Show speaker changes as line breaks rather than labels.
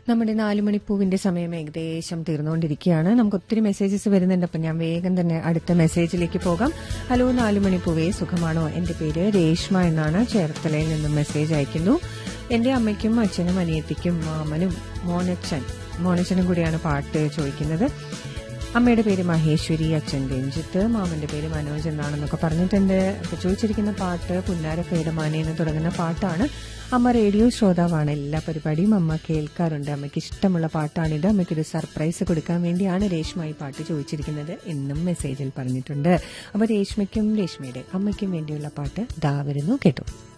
നമ്മുടെ നാലുമണിപ്പൂവിന്റെ സമയം ഏകദേശം തീർന്നുകൊണ്ടിരിക്കുകയാണ് നമുക്ക് ഒത്തിരി മെസ്സേജസ് വരുന്നുണ്ട് അപ്പം ഞാൻ വേഗം തന്നെ അടുത്ത മെസ്സേജിലേക്ക് പോകാം ഹലോ നാലുമണിപ്പൂവേ സുഖമാണോ എന്റെ പേര് രേഷ്മ എന്നാണ് ചേർത്തലയിൽ നിന്നും മെസ്സേജ് അയക്കുന്നു എന്റെ അമ്മയ്ക്കും അച്ഛനും അനിയത്തിക്കും മാമനും മോനച്ഛൻ മോനച്ഛനും കൂടിയാണ് പാട്ട് ചോദിക്കുന്നത് അമ്മയുടെ പേര് മഹേശ്വരി അച്ഛൻ രഞ്ജിത്ത് മാമന്റെ പേര് മനോജ് എന്നാണെന്നൊക്കെ പറഞ്ഞിട്ടുണ്ട് അപ്പൊ ചോദിച്ചിരിക്കുന്ന പാട്ട് പുന്നാര പേടമാനെ എന്ന് തുടങ്ങുന്ന പാട്ടാണ് അമ്മ റേഡിയോ ശ്രോതാവാണ് എല്ലാ പരിപാടിയും അമ്മ കേൾക്കാറുണ്ട് അമ്മയ്ക്ക് ഇഷ്ടമുള്ള പാട്ടാണിത് അമ്മയ്ക്ക് ഒരു സർപ്രൈസ് കൊടുക്കാൻ വേണ്ടിയാണ് രേഷ്മ ഈ പാട്ട് ചോദിച്ചിരിക്കുന്നത് എന്നും മെസ്സേജിൽ പറഞ്ഞിട്ടുണ്ട് അപ്പൊ രേഷ്മയ്ക്കും രേഷ്മയുടെ അമ്മയ്ക്കും വേണ്ടിയുള്ള പാട്ട് ദാ വരുന്നു കേട്ടോ